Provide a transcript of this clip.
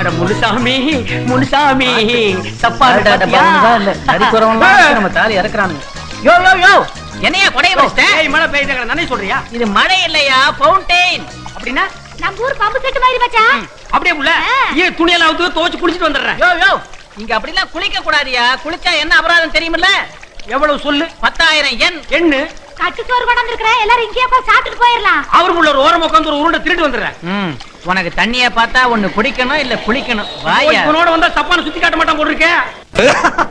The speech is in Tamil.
அட முனுசாமி முனுசாமி சப்பாடு பாத்தியா? நம்ம தாலி இறக்குறானுங்க யோ யோ யோ என்னையா கொடைய வச்சிட்ட ஏய் மழை பெய்யுது நானே சொல்றியா இது மழை இல்லையா ஃபவுண்டைன் அப்படின்னா நம்ம ஊர் பம்பு செட்டு மாதிரி மச்சான் அப்படியே புள்ள ஆ. ஏன் துணியெல்லாம் அவுத்து துவச்சு குளிச்சிட்டு வந்துடுறேன் யோ யோ இங்க அப்படிலாம் குளிக்க கூடாதியா குளிச்சா என்ன அபராதம் தெரியுமில்ல எவ்வளவு சொல்லு பத்தாயிரம் எண் எண்ணு கட்டு சோறு கொண்டு வந்திருக்கிறேன் எல்லாரும் இங்கேயே போய் சாப்பிட்டுட்டு போயிடலாம் அவருக்குள்ள ஒரு ஓரம் உட்காந்து ஒரு உருண்டை திருட்டு வந்துடுறேன் ம் உனக்கு தண்ணிய பார்த்தா ஒண்ணு குடிக்கணும் இல்ல குளிக்கணும் வாயா இவனோட வந்தா சப்பான சுத்தி காட்ட மாட்டான் போட்டிருக்கேன்